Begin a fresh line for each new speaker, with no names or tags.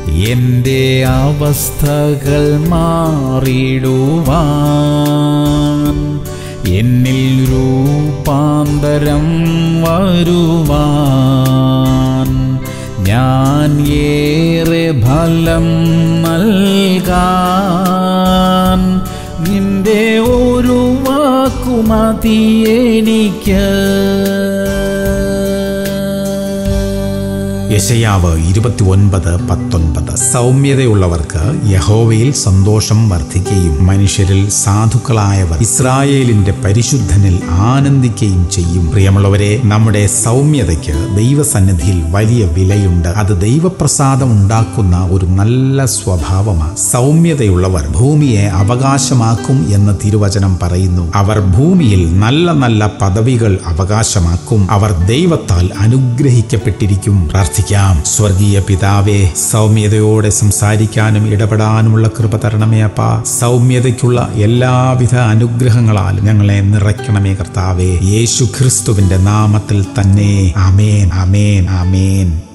എൻ്റെ അവസ്ഥകൾ മാറിടുവാൻ എന്നിൽ രൂപാന്തരം വരുവാൻ ഞാൻ ഏറെ ഫലം നൽകാൻ നിന്റെ ഒരു വാക്കുമതി എനിക്ക്
യശയാവ് ഇരുപത്തി ഒൻപത് പത്തൊൻപത് സൗമ്യതയുള്ളവർക്ക് യഹോവയിൽ സന്തോഷം വർദ്ധിക്കുകയും മനുഷ്യരിൽ സാധുക്കളായവർ ഇസ്രായേലിന്റെ പരിശുദ്ധനിൽ ആനന്ദിക്കുകയും ചെയ്യും പ്രിയമുള്ളവരെ നമ്മുടെ സൗമ്യതയ്ക്ക് ദൈവസന്നിധിയിൽ വലിയ വിലയുണ്ട് അത് ദൈവപ്രസാദം ഉണ്ടാക്കുന്ന ഒരു നല്ല സ്വഭാവമാണ് സൗമ്യതയുള്ളവർ ഭൂമിയെ അവകാശമാക്കും എന്ന് തിരുവചനം പറയുന്നു അവർ ഭൂമിയിൽ നല്ല നല്ല പദവികൾ അവകാശമാക്കും അവർ ദൈവത്താൽ അനുഗ്രഹിക്കപ്പെട്ടിരിക്കും പ്രാർത്ഥിക്കാം സ്വർഗീയ പിതാവേ സൗമ്യതയോടെ സംസാരിക്കാനും ഇടപെടാനുമുള്ള കൃപ തരണമേ അപ്പ സൗമ്യതയ്ക്കുള്ള എല്ലാവിധ അനുഗ്രഹങ്ങളാലും ഞങ്ങളെ നിറയ്ക്കണമേ കർത്താവേ യേശു ക്രിസ്തുവിന്റെ നാമത്തിൽ തന്നെ അമേൻ അമേൻ അമേൻ